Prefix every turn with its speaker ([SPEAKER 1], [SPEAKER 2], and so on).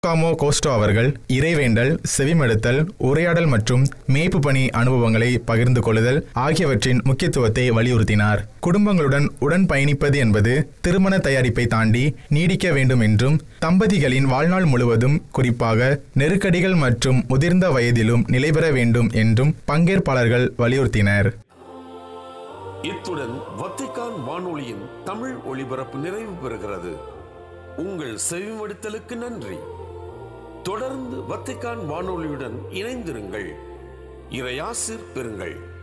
[SPEAKER 1] காமோ கோஸ்டோ அவர்கள் இறைவேண்டல் செவிமடுத்தல் உரையாடல் மற்றும் மேய்ப்பு பணி அனுபவங்களை பகிர்ந்து கொள்ளுதல் ஆகியவற்றின் முக்கியத்துவத்தை வலியுறுத்தினார் குடும்பங்களுடன் உடன் பயணிப்பது என்பது திருமண தயாரிப்பை தாண்டி நீடிக்க வேண்டும் என்றும் தம்பதிகளின் வாழ்நாள் முழுவதும் குறிப்பாக நெருக்கடிகள் மற்றும் முதிர்ந்த வயதிலும் நிலைபெற வேண்டும் என்றும் பங்கேற்பாளர்கள் வலியுறுத்தினர்
[SPEAKER 2] இத்துடன் வத்திக்கான் வானொலியின் தமிழ் ஒளிபரப்பு நிறைவு பெறுகிறது உங்கள் செவிமடுத்தலுக்கு நன்றி தொடர்ந்து வத்திக்கான் வானொலியுடன் இணைந்திருங்கள் இறையாசிர் பெறுங்கள்